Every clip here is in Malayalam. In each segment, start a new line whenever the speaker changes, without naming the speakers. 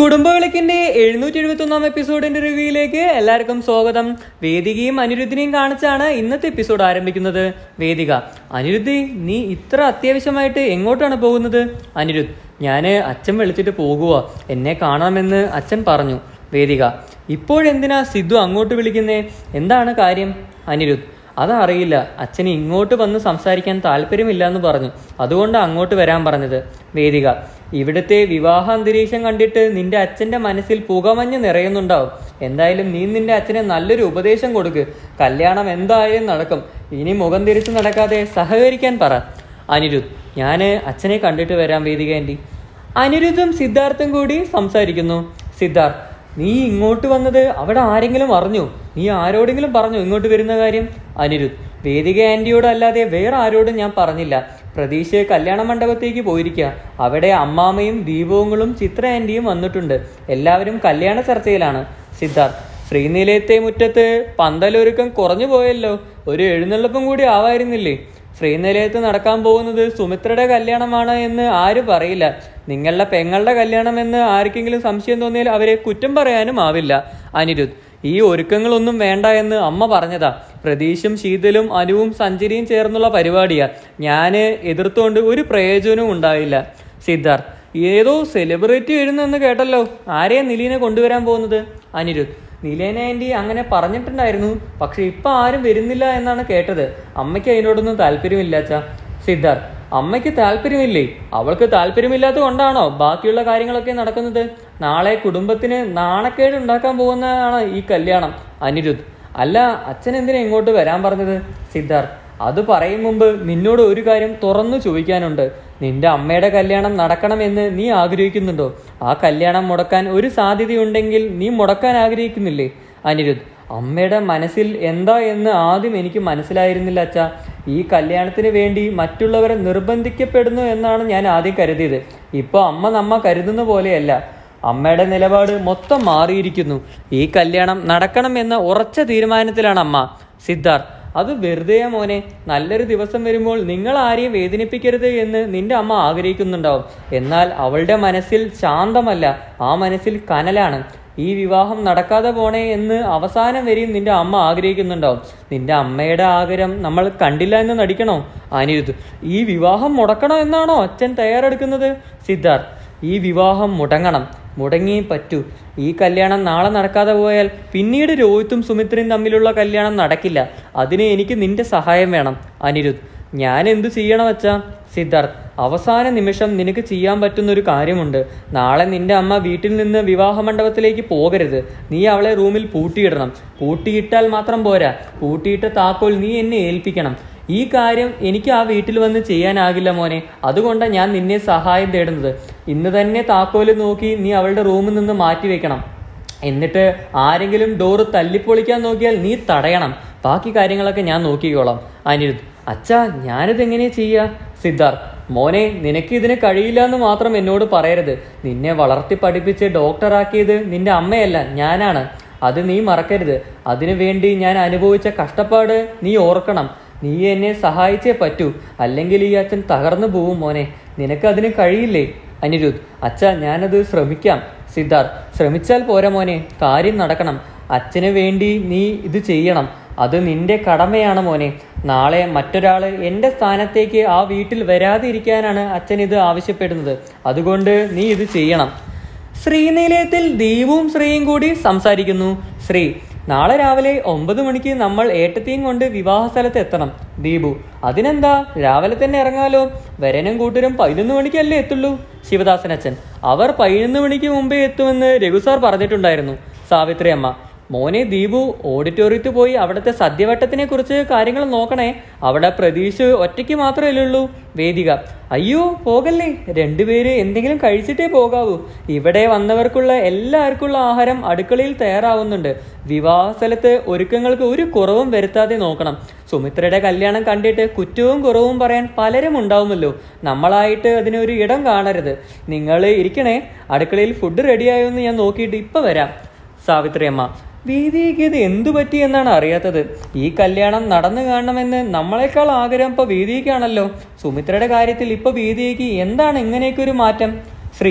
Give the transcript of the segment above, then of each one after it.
കുടുംബവിളക്കിന്റെ എഴുന്നൂറ്റി എഴുപത്തി ഒന്നാം എപ്പിസോഡിന്റെ റിവ്യൂയിലേക്ക് എല്ലാവർക്കും സ്വാഗതം വേദികയും അനിരുദ്ധിനെയും കാണിച്ചാണ് ഇന്നത്തെ എപ്പിസോഡ് ആരംഭിക്കുന്നത് വേദിക അനിരുദ്ധി നീ ഇത്ര അത്യാവശ്യമായിട്ട് എങ്ങോട്ടാണ് പോകുന്നത് അനിരുദ്ധ് ഞാൻ അച്ഛൻ വിളിച്ചിട്ട് പോകുക എന്നെ കാണാമെന്ന് അച്ഛൻ പറഞ്ഞു വേദിക ഇപ്പോഴെന്തിനാ സിദ്ധു അങ്ങോട്ട് വിളിക്കുന്നേ എന്താണ് കാര്യം അനിരുദ്ധ് അതറിയില്ല അച്ഛന് ഇങ്ങോട്ട് വന്ന് സംസാരിക്കാൻ താല്പര്യമില്ല എന്ന് പറഞ്ഞു അതുകൊണ്ട് അങ്ങോട്ട് വരാൻ പറഞ്ഞത് വേദിക ഇവിടുത്തെ വിവാഹ അന്തരീക്ഷം കണ്ടിട്ട് നിന്റെ അച്ഛന്റെ മനസ്സിൽ പുകമഞ്ഞ് നിറയുന്നുണ്ടാവും എന്തായാലും നീ നിന്റെ അച്ഛന് നല്ലൊരു ഉപദേശം കൊടുക്ക് കല്യാണം എന്തായാലും നടക്കും ഇനി മുഖം തിരിച്ചു നടക്കാതെ സഹകരിക്കാൻ പറ അനിരുദ്ധ് ഞാൻ അച്ഛനെ കണ്ടിട്ട് വരാം വേദിക ആൻറ്റി അനിരുദ്ധും സിദ്ധാർത്ഥും കൂടി സംസാരിക്കുന്നു സിദ്ധാർത്ഥ് നീ ഇങ്ങോട്ട് വന്നത് അവിടെ ആരെങ്കിലും അറിഞ്ഞു നീ ആരോടെങ്കിലും പറഞ്ഞു ഇങ്ങോട്ട് വരുന്ന കാര്യം അനിരുദ്ധ് വേദിക ആൻറ്റിയോട് അല്ലാതെ വേറെ ആരോടും ഞാൻ പറഞ്ഞില്ല പ്രതീക്ഷ കല്യാണ മണ്ഡപത്തേക്ക് പോയിരിക്കുക അവിടെ അമ്മാമ്മയും ദീപവുങ്ങളും ചിത്ര ആൻറ്റിയും വന്നിട്ടുണ്ട് എല്ലാവരും കല്യാണ ചർച്ചയിലാണ് സിദ്ധാർത്ഥ് ശ്രീനിലയത്തെ മുറ്റത്ത് പന്തലൊരുക്കം കുറഞ്ഞു പോയല്ലോ ഒരു എഴുന്നള്ളപ്പും കൂടി ആവായിരുന്നില്ലേ ശ്രീനിലയത്ത് നടക്കാൻ പോകുന്നത് സുമിത്രയുടെ കല്യാണമാണ് എന്ന് ആരും പറയില്ല നിങ്ങളുടെ പെങ്ങളുടെ കല്യാണം എന്ന് ആർക്കെങ്കിലും സംശയം തോന്നിയാൽ അവരെ കുറ്റം പറയാനും ആവില്ല അനിരുദ്ധ് ഈ ഒരുക്കങ്ങളൊന്നും വേണ്ട എന്ന് അമ്മ പറഞ്ഞതാ പ്രതീഷും ശീതലും അനുവും സഞ്ചരിയും ചേർന്നുള്ള പരിപാടിയാ ഞാൻ എതിർത്തുകൊണ്ട് ഒരു പ്രയോജനവും ഉണ്ടായില്ല സിദ്ധാർത്ഥ് ഏതോ സെലിബ്രിറ്റി വരുന്നെന്ന് കേട്ടല്ലോ ആരെയാ നിലീനെ കൊണ്ടുവരാൻ പോകുന്നത് അനിരുദ്ധ് നിലേന ആൻറ്റി അങ്ങനെ പറഞ്ഞിട്ടുണ്ടായിരുന്നു പക്ഷെ ഇപ്പൊ ആരും വരുന്നില്ല എന്നാണ് കേട്ടത് അമ്മയ്ക്ക് അതിനോടൊന്നും താല്പര്യമില്ല അച്ഛാ സിദ്ധാർത്ഥ് അമ്മയ്ക്ക് താല്പര്യമില്ലേ അവൾക്ക് താല്പര്യമില്ലാത്തത് കൊണ്ടാണോ ബാക്കിയുള്ള കാര്യങ്ങളൊക്കെ നടക്കുന്നത് നാളെ കുടുംബത്തിന് നാണക്കേട് ഉണ്ടാക്കാൻ പോകുന്നതാണ് ഈ കല്യാണം അനിരുദ്ധ് അല്ല അച്ഛൻ എന്തിനാ ഇങ്ങോട്ട് വരാൻ പറഞ്ഞത് സിദ്ധാർത്ഥ് അത് പറയും മുമ്പ് നിന്നോട് ഒരു കാര്യം തുറന്നു ചോദിക്കാനുണ്ട് നിന്റെ അമ്മയുടെ കല്യാണം നടക്കണമെന്ന് നീ ആഗ്രഹിക്കുന്നുണ്ടോ ആ കല്യാണം മുടക്കാൻ ഒരു സാധ്യതയുണ്ടെങ്കിൽ നീ മുടക്കാൻ ആഗ്രഹിക്കുന്നില്ലേ അനിരുദ്ധ് അമ്മയുടെ മനസ്സിൽ എന്താ എന്ന് ആദ്യം എനിക്ക് മനസ്സിലായിരുന്നില്ല അച്ഛാ ഈ കല്യാണത്തിന് വേണ്ടി മറ്റുള്ളവരെ നിർബന്ധിക്കപ്പെടുന്നു എന്നാണ് ഞാൻ ആദ്യം കരുതിയത് ഇപ്പോൾ അമ്മ നമ്മ കരുതുന്ന പോലെയല്ല അമ്മയുടെ നിലപാട് മൊത്തം മാറിയിരിക്കുന്നു ഈ കല്യാണം നടക്കണം എന്ന ഉറച്ച തീരുമാനത്തിലാണ് അമ്മ സിദ്ധാർത്ഥ് അത് വെറുതെ മോനെ നല്ലൊരു ദിവസം വരുമ്പോൾ നിങ്ങൾ ആരെയും വേദനിപ്പിക്കരുത് എന്ന് നിന്റെ അമ്മ ആഗ്രഹിക്കുന്നുണ്ടാവും എന്നാൽ അവളുടെ മനസ്സിൽ ശാന്തമല്ല ആ മനസ്സിൽ കനലാണ് ഈ വിവാഹം നടക്കാതെ പോണേ എന്ന് അവസാനം വരെയും നിന്റെ അമ്മ ആഗ്രഹിക്കുന്നുണ്ടാവും നിന്റെ അമ്മയുടെ ആഗ്രഹം നമ്മൾ കണ്ടില്ല എന്ന് നടിക്കണോ അനിരുദ്ധ് ഈ വിവാഹം മുടക്കണോ എന്നാണോ അച്ഛൻ തയ്യാറെടുക്കുന്നത് സിദ്ധാർത്ഥ് ഈ വിവാഹം മുടങ്ങണം മുടങ്ങിയേ പറ്റൂ ഈ കല്യാണം നാളെ നടക്കാതെ പോയാൽ പിന്നീട് രോഹിത്തും സുമിത്രയും തമ്മിലുള്ള കല്യാണം നടക്കില്ല അതിന് എനിക്ക് നിന്റെ സഹായം വേണം അനിരുദ്ധ് ഞാൻ എന്തു ചെയ്യണം വച്ചാ സിദ്ധാർത്ഥ് അവസാന നിമിഷം നിനക്ക് ചെയ്യാൻ പറ്റുന്ന ഒരു കാര്യമുണ്ട് നാളെ നിന്റെ അമ്മ വീട്ടിൽ നിന്ന് വിവാഹ മണ്ഡപത്തിലേക്ക് പോകരുത് നീ അവളെ റൂമിൽ പൂട്ടിയിടണം പൂട്ടിയിട്ടാൽ മാത്രം പോരാ പൂട്ടിയിട്ട താക്കോൽ നീ എന്നെ ഏൽപ്പിക്കണം ഈ കാര്യം എനിക്ക് ആ വീട്ടിൽ വന്ന് ചെയ്യാനാകില്ല മോനെ അതുകൊണ്ടാണ് ഞാൻ നിന്നെ സഹായം തേടുന്നത് ഇന്ന് തന്നെ താക്കോല് നോക്കി നീ അവളുടെ റൂമിൽ നിന്ന് മാറ്റി വെക്കണം എന്നിട്ട് ആരെങ്കിലും ഡോറ് തല്ലിപ്പൊളിക്കാൻ നോക്കിയാൽ നീ തടയണം ബാക്കി കാര്യങ്ങളൊക്കെ ഞാൻ നോക്കിക്കോളാം അനിരുദ്ധ് അച്ഛാ ഞാനിത് എങ്ങനെയാ ചെയ്യുക സിദ്ധാർത്ഥ് മോനെ നിനക്ക് ഇതിന് കഴിയില്ല എന്ന് മാത്രം എന്നോട് പറയരുത് നിന്നെ വളർത്തി പഠിപ്പിച്ച് ഡോക്ടറാക്കിയത് നിന്റെ അമ്മയല്ല ഞാനാണ് അത് നീ മറക്കരുത് അതിനു വേണ്ടി ഞാൻ അനുഭവിച്ച കഷ്ടപ്പാട് നീ ഓർക്കണം നീ എന്നെ സഹായിച്ചേ പറ്റൂ അല്ലെങ്കിൽ ഈ അച്ഛൻ തകർന്നു പോവും മോനെ നിനക്ക് അതിന് കഴിയില്ലേ അനിരുദ്ധ് അച്ഛ ഞാനത് ശ്രമിക്കാം സിദ്ധാർത്ഥ് ശ്രമിച്ചാൽ പോരാ മോനെ കാര്യം നടക്കണം അച്ഛന് വേണ്ടി നീ ഇത് ചെയ്യണം അത് നിന്റെ കടമയാണ് മോനെ നാളെ മറ്റൊരാൾ എൻ്റെ സ്ഥാനത്തേക്ക് ആ വീട്ടിൽ വരാതിരിക്കാനാണ് അച്ഛൻ ഇത് ആവശ്യപ്പെടുന്നത് അതുകൊണ്ട് നീ ഇത് ചെയ്യണം ശ്രീനിലയത്തിൽ ദീപവും ശ്രീയും കൂടി സംസാരിക്കുന്നു ശ്രീ നാളെ രാവിലെ ഒമ്പത് മണിക്ക് നമ്മൾ ഏട്ടത്തെയും കൊണ്ട് വിവാഹ സ്ഥലത്ത് എത്തണം ദീപു അതിനെന്താ രാവിലെ തന്നെ ഇറങ്ങാലോ വരനും കൂട്ടരും പതിനൊന്ന് മണിക്കല്ലേ എത്തുള്ളൂ ശിവദാസൻ അച്ഛൻ അവർ പതിനൊന്ന് മണിക്ക് മുമ്പേ എത്തുമെന്ന് രഘുസാർ പറഞ്ഞിട്ടുണ്ടായിരുന്നു സാവിത്രി അമ്മ മോനെ ദീപു ഓഡിറ്റോറിയത്തിൽ പോയി അവിടുത്തെ സദ്യവട്ടത്തിനെ കുറിച്ച് കാര്യങ്ങൾ നോക്കണേ അവിടെ പ്രതീക്ഷ ഒറ്റയ്ക്ക് മാത്രമല്ലേ ഉള്ളൂ വേദിക അയ്യോ പോകല്ലേ രണ്ടുപേര് എന്തെങ്കിലും കഴിച്ചിട്ടേ പോകാവൂ ഇവിടെ വന്നവർക്കുള്ള എല്ലാവർക്കുള്ള ആഹാരം അടുക്കളയിൽ തയ്യാറാവുന്നുണ്ട് വിവാഹ സ്ഥലത്ത് ഒരുക്കങ്ങൾക്ക് ഒരു കുറവും വരുത്താതെ നോക്കണം സുമിത്രയുടെ കല്യാണം കണ്ടിട്ട് കുറ്റവും കുറവും പറയാൻ പലരും ഉണ്ടാവുമല്ലോ നമ്മളായിട്ട് അതിനൊരു ഇടം കാണരുത് നിങ്ങൾ ഇരിക്കണേ അടുക്കളയിൽ ഫുഡ് റെഡിയായോ എന്ന് ഞാൻ നോക്കിയിട്ട് ഇപ്പം വരാം സാവിത്രി അമ്മ വീതിക്ക് ഇത് എന്തു പറ്റി എന്നാണ് അറിയാത്തത് ഈ കല്യാണം നടന്നു കാണണമെന്ന് നമ്മളെക്കാൾ ആഗ്രഹം ഇപ്പൊ വീതിക്കാണല്ലോ സുമിത്രയുടെ കാര്യത്തിൽ ഇപ്പൊ വീതിക്ക് എന്താണ് ഇങ്ങനെയൊക്കെ ഒരു മാറ്റം ശ്രീ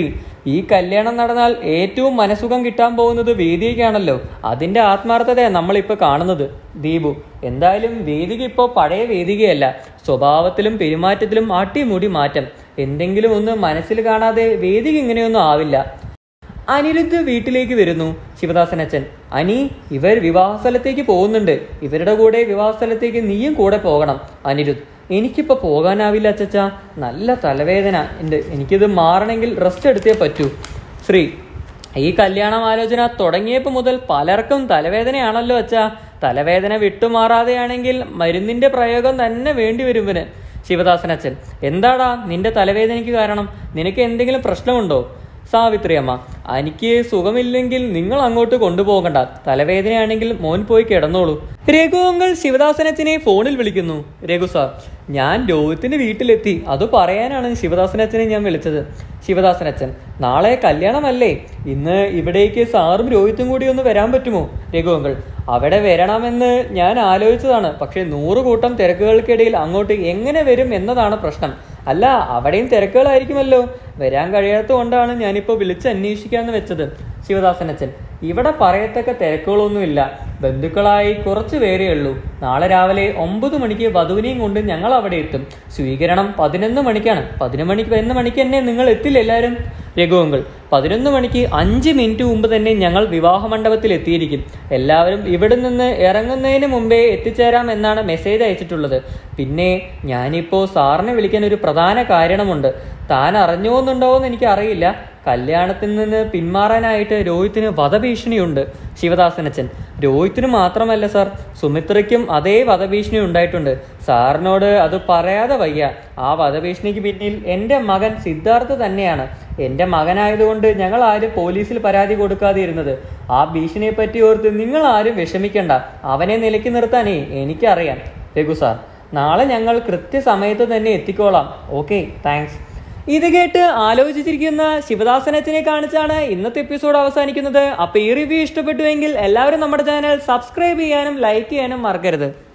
ഈ കല്യാണം നടന്നാൽ ഏറ്റവും മനസുഖം കിട്ടാൻ പോകുന്നത് വേദികയ്ക്കാണല്ലോ അതിന്റെ ആത്മാർത്ഥതയാണ് നമ്മളിപ്പോൾ കാണുന്നത് ദീപു എന്തായാലും വേദിക ഇപ്പോൾ പഴയ വേദികയല്ല സ്വഭാവത്തിലും പെരുമാറ്റത്തിലും അട്ടിമുടി മാറ്റം എന്തെങ്കിലും ഒന്ന് മനസ്സിൽ കാണാതെ വേദിക ഇങ്ങനെയൊന്നും ആവില്ല അനിരുദ്ധ് വീട്ടിലേക്ക് വരുന്നു ശിവദാസൻ അച്ഛൻ അനി ഇവർ വിവാഹസ്ഥലത്തേക്ക് പോകുന്നുണ്ട് ഇവരുടെ കൂടെ വിവാഹസ്ഥലത്തേക്ക് നീയും കൂടെ പോകണം അനിരുദ്ധ് എനിക്കിപ്പോൾ പോകാനാവില്ല അച്ചച്ച നല്ല തലവേദന ഉണ്ട് എനിക്കിത് മാറണമെങ്കിൽ റെസ്റ്റ് എടുത്തേ പറ്റൂ ശ്രീ ഈ കല്യാണം ആലോചന തുടങ്ങിയപ്പോൾ മുതൽ പലർക്കും തലവേദനയാണല്ലോ അച്ഛാ തലവേദന വിട്ടുമാറാതെയാണെങ്കിൽ മരുന്നിന്റെ പ്രയോഗം തന്നെ വേണ്ടി വരും ഇവന് ശിവദാസൻ അച്ഛൻ എന്താടാ നിന്റെ തലവേദനയ്ക്ക് കാരണം നിനക്ക് എന്തെങ്കിലും പ്രശ്നമുണ്ടോ സാവിത്രി അമ്മ എനിക്ക് സുഖമില്ലെങ്കിൽ നിങ്ങൾ അങ്ങോട്ട് കൊണ്ടുപോകണ്ട തലവേദനയാണെങ്കിൽ മോൻ പോയി കിടന്നോളൂ രഘു അങ്കൾ ശിവദാസനച്ചനെ ഫോണിൽ വിളിക്കുന്നു രഘു സാർ ഞാൻ രോഹിത്തിന്റെ വീട്ടിലെത്തി അത് പറയാനാണ് ശിവദാസനച്ചനെ ഞാൻ വിളിച്ചത് ശിവദാസനച്ചൻ നാളെ കല്യാണമല്ലേ ഇന്ന് ഇവിടേക്ക് സാറും രോഹിത്തും കൂടി ഒന്ന് വരാൻ പറ്റുമോ രഘു അങ്കൾ അവിടെ വരണമെന്ന് ഞാൻ ആലോചിച്ചതാണ് പക്ഷെ നൂറ് കൂട്ടം തിരക്കുകൾക്കിടയിൽ അങ്ങോട്ട് എങ്ങനെ വരും എന്നതാണ് പ്രശ്നം അല്ല അവിടെയും തിരക്കുകളായിരിക്കുമല്ലോ വരാൻ കഴിയാത്തതുകൊണ്ടാണ് ഞാനിപ്പോൾ വിളിച്ച് അന്വേഷിക്കാന്ന് വെച്ചത് ശിവദാസനച്ചൻ ഇവിടെ പറയത്തക്ക തിരക്കുകളൊന്നുമില്ല ബന്ധുക്കളായി കുറച്ച് പേരേ ഉള്ളൂ നാളെ രാവിലെ ഒമ്പത് മണിക്ക് വധുവിനെയും കൊണ്ട് ഞങ്ങൾ അവിടെ എത്തും സ്വീകരണം പതിനൊന്ന് മണിക്കാണ് പതിനൊന്ന് മണിക്ക് പതിനൊന്ന് മണിക്ക് തന്നെ നിങ്ങൾ എത്തില്ല എല്ലാവരും രഘുവങ്കൾ പതിനൊന്ന് മണിക്ക് അഞ്ച് മിനിറ്റ് മുമ്പ് തന്നെ ഞങ്ങൾ വിവാഹ മണ്ഡപത്തിൽ എത്തിയിരിക്കും എല്ലാവരും ഇവിടെ നിന്ന് ഇറങ്ങുന്നതിന് മുമ്പേ എത്തിച്ചേരാം എന്നാണ് മെസ്സേജ് അയച്ചിട്ടുള്ളത് പിന്നെ ഞാനിപ്പോൾ സാറിനെ വിളിക്കാൻ ഒരു പ്രധാന കാരണമുണ്ട് താൻ അറിഞ്ഞോന്നുണ്ടോ എന്ന് എനിക്ക് അറിയില്ല കല്യാണത്തിൽ നിന്ന് പിന്മാറാനായിട്ട് രോഹിത്തിന് വധഭീഷണിയുണ്ട് ശിവദാസനച്ചൻ രോഹിത്തിന് മാത്രമല്ല സാർ സുമിത്രയ്ക്കും അതേ വധഭീഷണി ഉണ്ടായിട്ടുണ്ട് സാറിനോട് അത് പറയാതെ വയ്യ ആ വധഭീഷണിക്ക് പിന്നിൽ എൻ്റെ മകൻ സിദ്ധാർത്ഥ് തന്നെയാണ് എൻ്റെ മകനായതുകൊണ്ട് ഞങ്ങൾ ആരും പോലീസിൽ പരാതി കൊടുക്കാതെ ഇരുന്നത് ആ ഭീഷണിയെ പറ്റി ഓർത്ത് നിങ്ങൾ ആരും വിഷമിക്കണ്ട അവനെ നിലയ്ക്ക് നിർത്താനേ എനിക്കറിയാം രഘു സാർ നാളെ ഞങ്ങൾ കൃത്യസമയത്ത് തന്നെ എത്തിക്കോളാം ഓക്കെ താങ്ക്സ് ഇത് കേട്ട് ആലോചിച്ചിരിക്കുന്ന ശിവദാസനച്ചനെ കാണിച്ചാണ് ഇന്നത്തെ എപ്പിസോഡ് അവസാനിക്കുന്നത് അപ്പൊ ഈ റിവ്യൂ ഇഷ്ടപ്പെട്ടുവെങ്കിൽ എല്ലാവരും നമ്മുടെ ചാനൽ സബ്സ്ക്രൈബ് ചെയ്യാനും ലൈക്ക് ചെയ്യാനും മറക്കരുത്